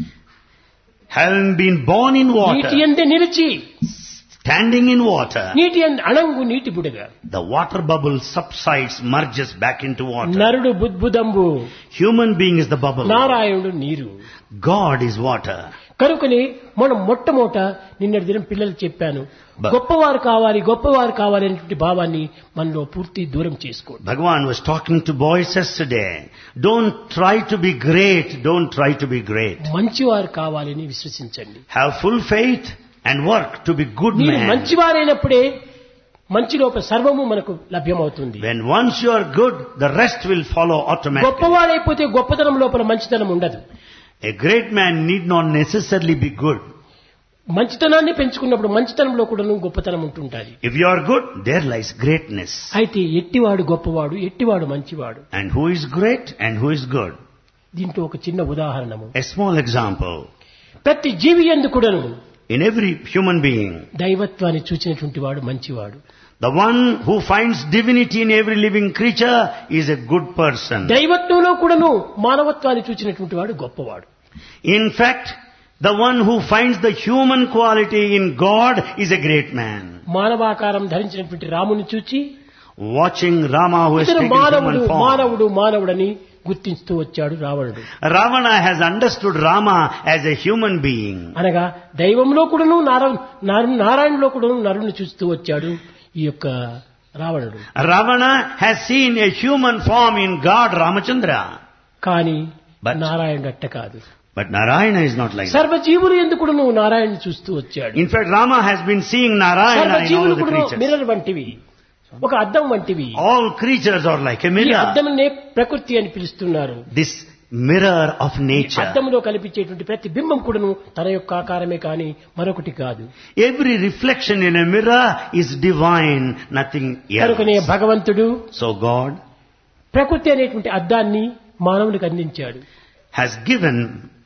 Having been born in నీటి water, ఎందే నిలిచి standing in water, నీటి ఎందు అణంగు నీటి బుడగ the water bubble subsides, merges back into water. నరుడు బుద్బుదంబు Human being is the bubble. నారాయణుడు నీరు God is water. కనుకని మనం మొట్టమొదట నిన్నటి దినం పిల్లలకు చెప్పాను బ- గొప్పవారు కావాలి గొప్పవారు కావాలి అనేటువంటి భావాన్ని మనలో పూర్తి దూరం చేసుకోండి Bhagavan was talking to boys yesterday. Don't try to be great. Don't try to be great. మంచివారు కావాలని విశ్వసించండి Have full faith and work to be good మీరు man. మంచివారైనప్పుడే మంచి లోపల సర్వము మనకు లభ్యమవుతుంది When once you are good, the rest will follow automatically. గొప్పవాడైపోతే గొప్పతనం లోపల మంచితనం ఉండదు A great man need not necessarily be good. మంచితనాన్ని పెంచుకున్నప్పుడు మంచితనంలో కూడా గొప్పతనం ఉంటుంటాది If you are good, there lies greatness. అయితే ఎట్టివాడు గొప్పవాడు ఎట్టివాడు మంచివాడు And who is great and who is good? దీంట్లో ఒక చిన్న ఉదాహరణము A small example. ప్రతి జీవి ఎందు కూడాను In every human being, దైవత్వాన్ని చూచినటువంటి వాడు మంచివాడు the one who finds divinity in every living creature is a good person. దైవత్వంలో కూడాను మానవత్వాన్ని చూచినటువంటి వాడు గొప్పవాడు In fact, the one who finds the human quality in God is a great man. మానవాకారం ధరించినటువంటి రాముని చూచి Watching Rama who has ఇతను taken మానవుడు human form. మానవుడు మానవుడని గుర్తించుతూ వచ్చాడు రావణుడు Ravana has understood Rama as a human being. అనగా దైవంలో కూడాను నారా- నార- నారాయణలో కూడాను నరుని చూస్తూ వచ్చాడు ఈ యొక్క రావణుడు Ravana has seen a human form in God Ramachandra. కానీ But- నారాయణుడు అట్ట కాదు But Narayana is not like that. సర్వజీవులు ఎందుకు నువ్వు నారాయణుని చూస్తూ వచ్చాడు In fact, Rama has been seeing Narayana in all సర్వజీవులు the కూడా creatures. మిర్రర్ వంటివి ఒక అద్దం వంటివి All creatures are like a ఈ mirror. అద్దమునే ప్రకృతి అని పిలుస్తున్నారు This mirror of ఈ nature. అద్దంలో కనిపించేటువంటి ప్రతి బింబం కూడాను తన యొక్క ఆకారమే కాని మరొకటి కాదు Every reflection in a mirror is divine, nothing కనుకనే else. భగవంతుడు So God ప్రకృతి అనేటువంటి అద్దాన్ని మానవునికి అందించాడు has given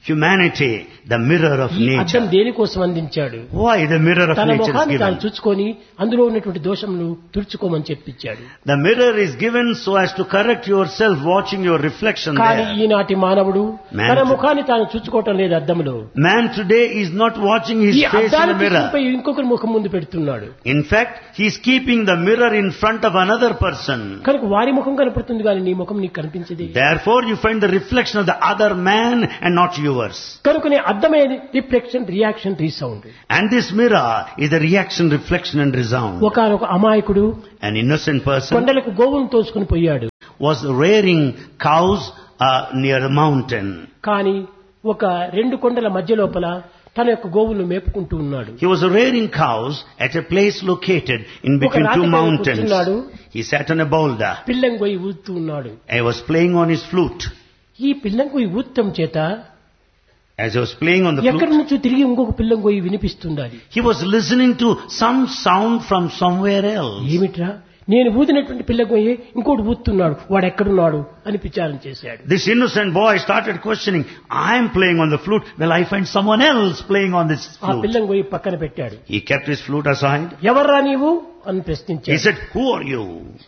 humanity the mirror of ఈ అద్దం nature. దేనికోసం అందించాడు Why the mirror of తన nature is ముఖాన్ని తాను given? చూచుకొని అందులో ఉన్నటువంటి దోషములు తుడుచుకోమని చెప్పించాడు The mirror is given so as to correct yourself watching your reflection కానీ there. ఈనాటి మానవుడు Man తన to- ముఖాన్ని తాను చూచుకోవటం లేదు అద్దంలో Man today is not watching his ఈ face in అద్దాన్ని the mirror. తీసుకుపోయి ఇంకొకరి ముఖం ముందు పెడుతున్నాడు In fact, he is keeping the mirror in front of another person. కనుక వారి ముఖం కనపడుతుంది కానీ నీ ముఖం నీకు కనిపించదు Therefore, you find the reflection of the other man and not yours. కనుకనే అర్థమైనది reflection reaction resound And this mirror is the reaction, reflection and resound. ఒకనొక అమాయకుడు An innocent person కొండలకు గోవును తోసుకుని పోయాడు was rearing cows uh, near a mountain. కానీ ఒక రెండు కొండల మధ్య లోపల తన యొక్క గోవులను మేపుకుంటూ ఉన్నాడు He was rearing cows at a place located in between రాతి two పైన mountains. కూర్చున్నాడు. He sat on a boulder. పిల్లం గొయ్యి ఊదుతూ ఉన్నాడు He was playing on his flute. ఈ పిల్లం గొయ్యి ఊదటం చేత As he was playing on the ఎక్కడి flute, నుంచో తిరిగి ఇంకొక పిల్లం గొయ్యి వినిపిస్తుండాలి he was listening to some sound from somewhere else. ఏమిట్రా నేను ఊదినటువంటి పిల్ల గొయ్యి ఇంకోటి ఊదుతున్నాడు వాడు ఎక్కడున్నాడు అని విచారం చేశాడు This innocent boy started questioning, I am playing on the flute, well I find someone else playing on this ఆ flute. పిల్లం గొయ్యి పక్కన పెట్టాడు He kept his flute aside. ఎవర్రా నీవు అని He ప్రశ్నించాడు said, who are you?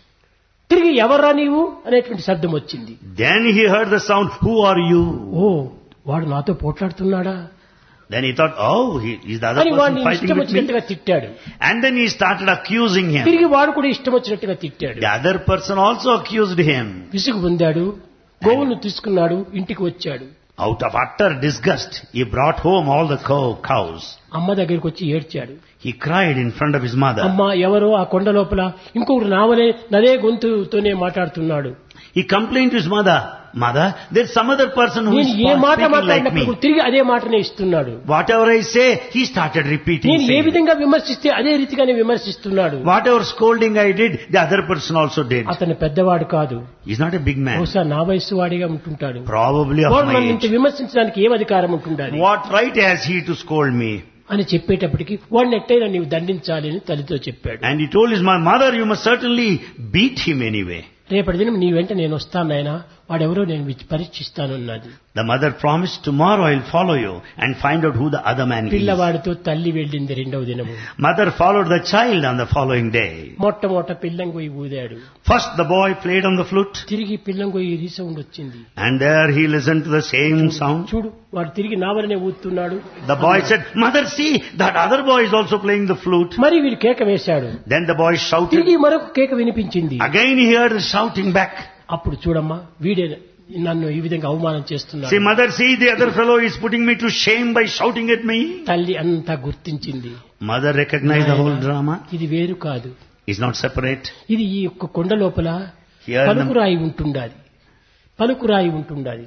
తిరిగి ఎవర్రా నీవు అనేటువంటి శబ్దం వచ్చింది Then he heard the sound, who are you? ఓ వాడు నాతో పోట్లాడుతున్నాడా Then he thought, oh, he is the other అని వాడిని person fighting ఇష్టం with me. వచ్చినట్టుగా తిట్టాడు And then he started accusing him. తిరిగి వాడు కూడా ఇష్టం వచ్చినట్టుగా తిట్టాడు The other person also accused him. విసుగు పొందాడు గోవులను తీసుకున్నాడు ఇంటికి వచ్చాడు Out of utter disgust, he brought home all the cow- cows. అమ్మ దగ్గరికి వచ్చి ఏడ్చాడు He cried in front of his mother. అమ్మ ఎవరో ఆ కొండ లోపల ఇంకొకరు నావలే నదే గొంతుతోనే మాట్లాడుతున్నాడు He complained to his mother, Mother, there's some other person who is నేను ఏ మాట speaking like మాట్లాడినప్పుడు me. తిరిగి అదే మాటనే ఇస్తున్నాడు Whatever I say, he started repeating. నేను ఏ saying. విధంగా విమర్శిస్తే అదే రీతిగానే విమర్శిస్తున్నాడు Whatever scolding I did, the other person also did. అతను పెద్దవాడు కాదు He's not a big man. బహుశా నా వయస్సు వాడిగా ఉంటుంటాడు Probably of వాడు my నన్ను ఇంత age. విమర్శించడానికి ఏం అధికారం ఉంటుండాలి What right has he to scold me? అని చెప్పేటప్పటికి వాడిని ఎట్టయినా నీవు దండించాలి అని తల్లితో చెప్పాడు And he told his mo- mother, you must certainly beat him anyway. రేపటి దినం నీ వెంట నేను వస్తాను నాయనా వాడెవరో నేను విచ్- పరీక్షిస్తాను అన్నది The mother promised, tomorrow I'll follow you and find out who the other man is. పిల్లవాడితో తల్లి వెళ్ళింది రెండవ దినము Mother followed the child on the following day. మొట్టమొదట పిల్లంగొయ్యి ఊదాడు First the boy played on the flute తిరిగి పిల్లంగొయ్యి resound వచ్చింది and there he listened to the same sound. చూడు వాడు తిరిగి నావలనే ఊదుతున్నాడు The boy said, Mother see, that other boy is also playing the flute. మరి వీడు కేక వేశాడు Then the boy shouted. తిరిగి మరొక కేక వినిపించింది Again he heard the shouting back. అప్పుడు చూడమ్మా వీడే నన్ను ఈ విధంగా అవమానం చేస్తున్నాడు See, mother, see, the other fellow is putting me to shame by shouting at me. తల్లి అంతా గుర్తించింది Mother recognized the whole drama. ఇది వేరు కాదు It's not separate. ఇది ఈ యొక్క కొండ లోపల Here the- పలుకురాయి ఉంటుండాలి పలుకురాయి ఉంటుండాలి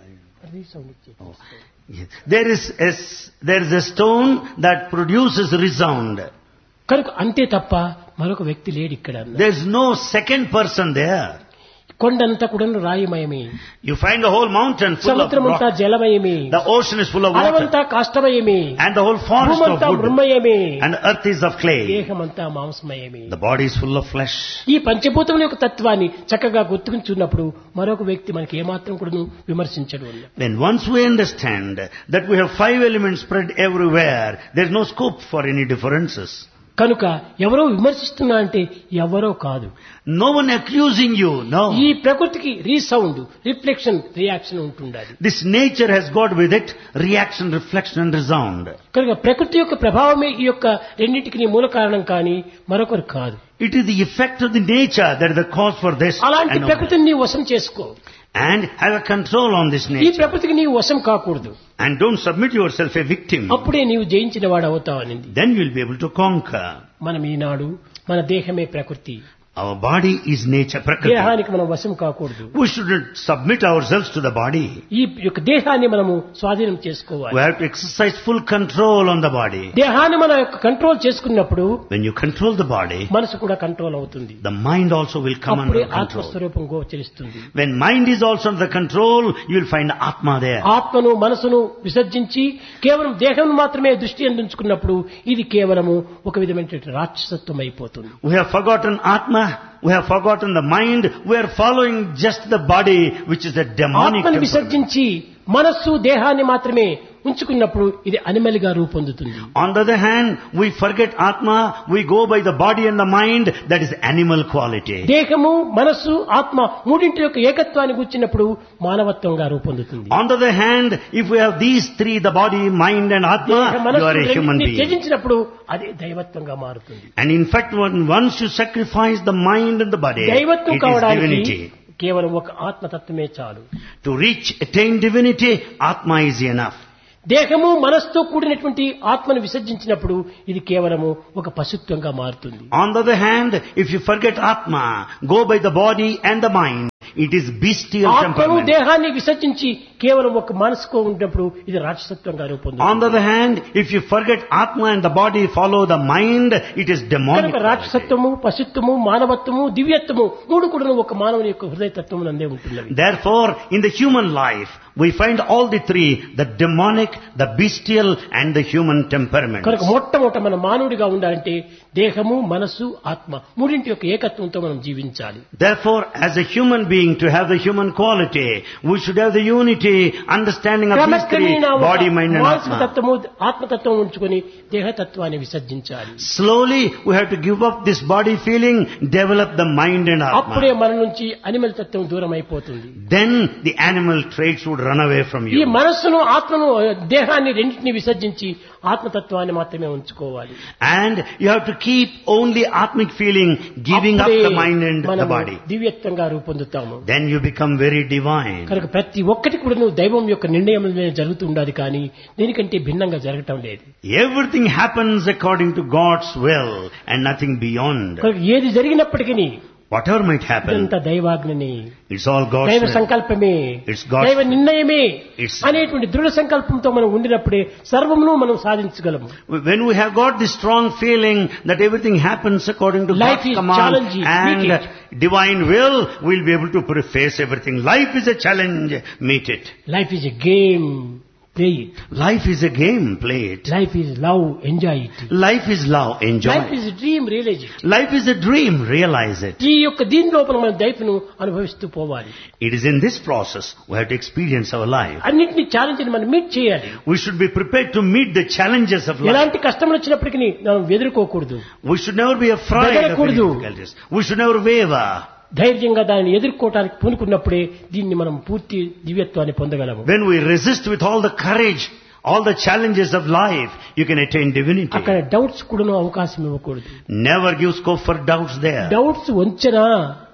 అది sound ఇచ్చేది. There is a, s- there is a stone that produces resound. కనుక అంతే తప్ప మరొక వ్యక్తి లేడు ఇక్కడ అన్న. There is no second person there. కొండంతా కూడా రాయిమయమే You find the whole mountain full of సముద్రమంతా rock. జలమయమే The ocean is full of water. అడవంతా కాష్టమయమే And the whole forest of భూమంతా wood. బ్రహ్మయమే And earth is of clay. దేహమంతా మాంసమయమే The body is full of flesh. ఈ పంచభూతముల యొక్క తత్వాన్ని చక్కగా గుర్తుకుంటున్నప్పుడు మరొక వ్యక్తి మనకి ఏమాత్రం కూడా విమర్శించడు అన్న Then once we understand that we have five elements spread everywhere, there is no scope for any differences. కనుక ఎవరో విమర్శిస్తున్నా అంటే ఎవరో కాదు No one accusing you, no. ఈ ప్రకృతికి రీసౌండ్ రిఫ్లెక్షన్ రియాక్షన్ ఉంటుండాలి This nature has got with it reaction, reflection and resound. కనుక ప్రకృతి యొక్క ప్రభావమే ఈ యొక్క రెండింటికి మూల కారణం కానీ మరొకరు కాదు It is the effect of the nature that is the cause for this. అలాంటి and, ప్రకృతిని నీవు వశం చేసుకో and have a control on this ఈ nature. ప్రకృతికి నీవు వశం కాకూడదు And don't submit yourself a victim. అప్పుడే నీవు జయించిన వాడు అవుతావనింది Then you'll be able to conquer. మనం ఈనాడు మన దేహమే ప్రకృతి Our body is nature, prakriti. దేహానికి మనం వశం కాకూడదు We shouldn't submit ourselves to the body. ఈ యొక్క దేహాన్ని మనము స్వాధీనం చేసుకోవాలి We have to exercise full control on the body. దేహాన్ని మన యొక్క కంట్రోల్ చేసుకున్నప్పుడు When you control the body, మనసు కూడా కంట్రోల్ అవుతుంది the mind also will come అప్పుడే under control. ఆత్మస్వరూపం గోచరిస్తుంది When mind is also under control, you will find Atma there. ఆత్మను మనసును విసర్జించి కేవలం దేహం మాత్రమే దృష్టి అందించుకున్నప్పుడు ఇది కేవలము ఒక విధమైనటువంటి రాక్షసత్వం అయిపోతుంది We have forgotten Atma, we have forgotten the mind, we are following just the body, which is a demonic ఆత్మను temperament. విసర్జించి మనస్సు దేహాన్ని మాత్రమే ఉంచుకున్నప్పుడు ఇది అనిమల్ గా రూపొందుతుంది On the other hand, we forget Atma, we go by the body and the mind, that is animal quality. దేహము మనస్సు ఆత్మ మూడింటి యొక్క ఏకత్వాన్ని కూర్చున్నప్పుడు మానవత్వంగా రూపొందుతుంది On the other hand, if we have these three, the body, mind and దేహ Atma, you మనస్సు are a human రెండింటినీ being. త్యజించినప్పుడు అది దైవత్వంగా మారుతుంది And in fact, when once you sacrifice the mind and the body, దైవత్వం it is కావడానికి divinity. కేవలం ఒక ఆత్మతత్వమే చాలు To reach, attain divinity, Atma is enough. దేహము మనస్సుతో కూడినటువంటి ఆత్మను విసర్జించినప్పుడు ఇది కేవలము ఒక పశుత్వంగా మారుతుంది On the other hand, if you forget Atma, go by the body and the mind, it is bestial ఆత్మను temperament. దేహాన్ని విసర్జించి కేవలం ఒక మనసుకో ఉన్నప్పుడు ఇది రాక్షసత్వంగా On the రూపొందుతుంది other hand, if you forget Atma and the body follow the mind, it is demonic. కనుక quality. రాక్షసత్వము పశుత్వము మానవత్వము దివ్యత్వము మూడు కూడా ఒక మానవుని యొక్క హృదయతత్వము నందే ఉంటున్నవి Therefore, in the human life, we find all the three, the demonic, the bestial and the human temperament. కనుక మొట్టమొదట మన మానవుడిగా ఉండాలంటే దేహము మనస్సు ఆత్మ మూడింటి యొక్క ఏకత్వంతో మనం జీవించాలి Therefore, as a human being, to have the human quality, we should have the unity, understanding of these three, క్రమక్రమేణా ఒక body, mind and మానసిక Atma. తత్వము ఆత్మతత్వం ఉంచుకొని దేహతత్వాన్ని విసర్జించాలి Slowly, we have to give up this body feeling, develop the mind and అప్పుడే Atma. మన నుంచి animal తత్వం దూరం అయిపోతుంది Then the animal traits would run away from ఈ you. మనస్సును ఆత్మను దేహాన్ని రెండింటిని విసర్జించి ఆత్మతత్వాన్ని మాత్రమే ఉంచుకోవాలి And you have to keep only Atmic feeling, giving up అప్పుడే the mind and the మనము body. దివ్యత్వంగా రూపొందుతాము Then you become very divine. కనుక ప్రతి ఒక్కటి కూడా నువ్వు దైవం యొక్క నిర్ణయం జరుగుతూ ఉండాలి కానీ దీనికంటే భిన్నంగా జరగటం లేదు Everything happens according to God's will and nothing beyond. కనుక ఏది జరిగినప్పటికీ Whatever might happen, ఇదంతా దైవాజ్ఞని it's all God's దైవ will. సంకల్పమే It's God's- దైవ నిర్ణయమే It's- అనేటువంటి దృఢ సంకల్పంతో మనం ఉండినప్పుడే సర్వమును మనం సాధించగలము When we have got this strong feeling that everything happens according to Life God's is command challenging. and Meet divine will, we'll be able to face everything. Life is a challenge, meet it. Life is a game play it Life is a game, play it. Life is love enjoy it Life is love, enjoy life it. Is dream realise it Life is a dream, realize it. ఈ యొక్క దీని లోపల మన లైఫ్ను అనుభవిస్తూ పోవాలి It is in this process we have to experience our life. అన్నింటినీ challenge మనం మీట్ చేయాలి We should be prepared to meet the challenges of life. ఎలాంటి కష్టములు వచ్చినప్పటికీ మనం ఎదుర్కోకూడదు We should never be afraid of any బెదరకూడదు. difficulties. We should never waver. ధైర్యంగా దానిని ఎదుర్కోవటానికి పూనుకున్నప్పుడే దీన్ని మనం పూర్తి దివ్యత్వాన్ని పొందగలము When we resist with all the courage, all the challenges of life, you can attain divinity. అక్కడ డౌట్స్ కూడాను అవకాశం ఇవ్వకూడదు Never give scope for doubts there. Doubts వంచనా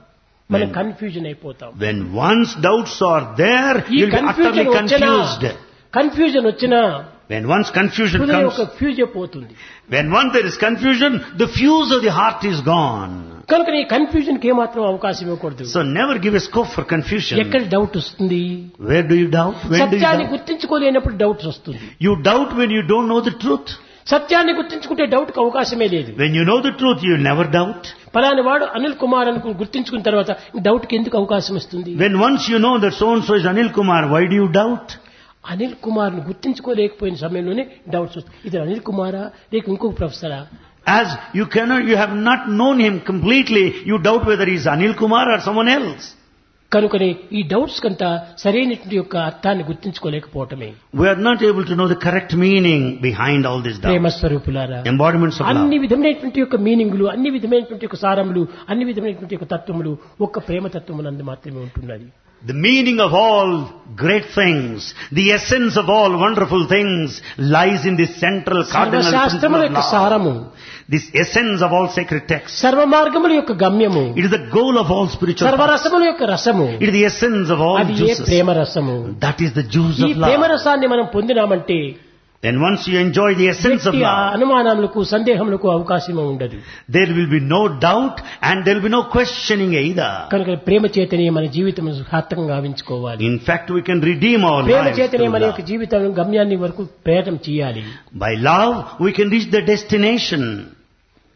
మనం When- కన్ఫ్యూజన్ అయిపోతాం When once doubts are there, ఈ you'll be utterly confusion వచ్చినా confused. Confusion వచ్చినా When once confusion హృదయం comes, ఒక ఫ్యూజ్ అయిపోతుంది when once there is confusion, the fuse of the heart is gone. కనుక నీ కన్ఫ్యూజన్ కి ఏమాత్రం అవకాశం ఇవ్వకూడదు So never give a scope for confusion. ఎక్కడ డౌట్ వస్తుంది Where do you doubt? When do you సత్యాన్ని doubt? గుర్తించుకోలేనప్పుడు డౌట్స్ వస్తుంది You doubt when you don't know the truth. సత్యాన్ని గుర్తించుకుంటే డౌట్ కి అవకాశమే లేదు When you know the truth, you never doubt. ఫలాని వాడు అనిల్ కుమార్ అనుకుని గుర్తించుకున్న తర్వాత డౌట్ కి ఎందుకు అవకాశం వస్తుంది When once you know that so and so is Anil Kumar, why do you doubt? Anil Kumar ను గుర్తించుకోలేకపోయిన సమయంలోనే డౌట్స్ వస్తాయి ఇది అనిల్ కుమారా లేక ఇంకొక ప్రొఫెసరా As you cannot, you have not known him completely, you doubt whether he is Anil Kumar or someone else. కనుకనే ఈ doubts కంతా సరైనటువంటి యొక్క అర్థాన్ని గుర్తించుకోలేకపోవటమే We are not able to know the correct meaning behind all this doubt. ప్రేమ స్వరూపులారా Embodiments of అన్ని love. విధమైనటువంటి యొక్క మీనింగులు అన్ని విధమైనటువంటి యొక్క సారములు అన్ని విధమైనటువంటి యొక్క తత్వములు ఒక్క ప్రేమ తత్వము నందు మాత్రమే ఉంటున్నది The meaning of all great things, the essence of all wonderful things lies in this central cardinal principle సర్వశాస్త్రముల of యొక్క love. సారము This essence of all sacred texts. సర్వ మార్గముల యొక్క గమ్యము It is the goal of all spiritual paths. సర్వరసముల యొక్క రసము It is the essence of all అది ఏ juices. ప్రేమ రసము That is the juice ఈ of ప్రేమ love. రసాన్ని మనం పొందినామంటే Then once you enjoy the essence of వ్యక్తి ఆ love, అనుమానములకు సందేహములకు అవకాశం ఉండదు there will be no doubt and there will be no questioning either. కనుక ప్రేమ చేతనే మన జీవితం సార్థకంగా గావించుకోవాలి In fact, we can redeem our Prema lives చేతనే through మన love. యొక్క జీవితం గమ్యాన్ని వరకు ప్రయాణం చేయాలి By love, we can reach the destination.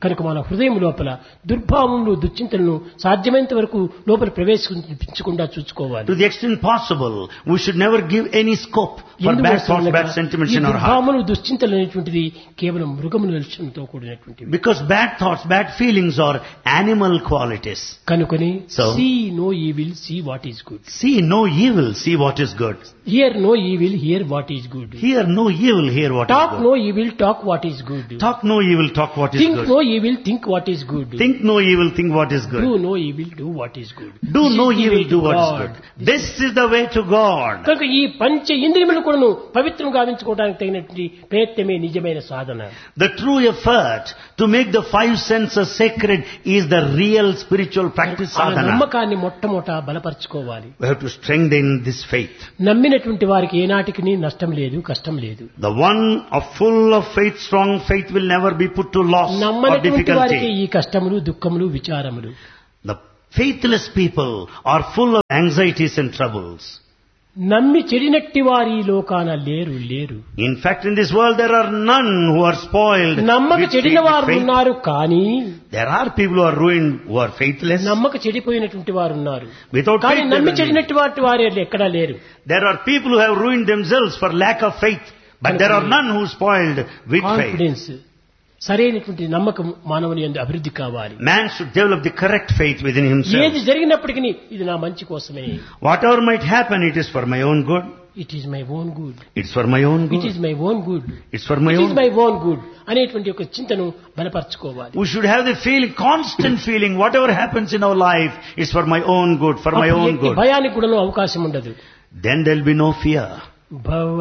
కనుక మన హృదయం లోపల దుర్భావములు దుశ్చింతలను సాధ్యమైనంత వరకు లోపల ప్రవేశించకుండా చూసుకోవాలి To the extent possible, we should never give any scope for bad thoughts, bad sentiments ఈ in our heart. దుర్భావములు దుశ్చింతలు అనేటువంటిది కేవలం మృగముల లక్షణంతో కూడినటువంటివి Because bad thoughts, bad feelings are animal qualities. కనుకొని So? See no evil see what is good See no evil, see what is good. Hear no evil hear what is good Hear no evil, hear what is talk good. No evil talk what is good Talk no evil, talk what is think good. No evil think what is good Think no evil, think what is do good. No evil do what is good Do no evil, do what is good. This is the way to God. కనుక ఈ పంచ ఇంద్రియములు కూడాను పవిత్రం గావించుకోవడానికి తగినటువంటి ప్రయత్నమే నిజమైన సాధన The true effort to make the five senses sacred is the real spiritual practice ఆ sadhana. నమ్మకాన్ని మొట్టమొదట బలపరచుకోవాలి We have to strengthen this faith. నమ్మినటువంటి వారికి ఏనాటికి నష్టం లేదు కష్టం లేదు The one of full of faith, strong faith will never be put to loss or నమ్మనటువంటి వారికి difficulty. ఈ కష్టములు దుఃఖములు విచారములు The faithless people are full of anxieties and troubles. నమ్మి చెడినట్టి వారి ఈ లోకాన లేరు లేరు In fact, in this world there are none who are spoiled. నమ్మక with చెడిన faith- వారు faith. ఉన్నారు కానీ There are people who are ruined, who are faithless. నమ్మక చెడిపోయినటువంటి వారు ఉన్నారు Without కానీ faith, నమ్మి there, will చెడినట్టు వాటి వారు ఎక్కడా లేరు be- there are people who have ruined themselves for lack of faith. But there are none who spoiled with faith. Confidence సరైనటువంటి నమ్మకం మానవుని యందు అభివృద్ధి కావాలి Man should develop the correct faith within himself. ఏది జరిగినప్పటికీ ఇది నా మంచి కోసమే Whatever might happen, it is for my own good. It is my own good It's for my own it good. Is my own good It's for my it is own my own good అనేటువంటి ఒక చింతను బలపరచుకోవాలి We should have the feeling, constant feeling, whatever happens in our life is for my own good, for my అప్పుడు own ఎట్టి good. భయానికి కూడా అవకాశం ఉండదు Then there'll be no fear. భవ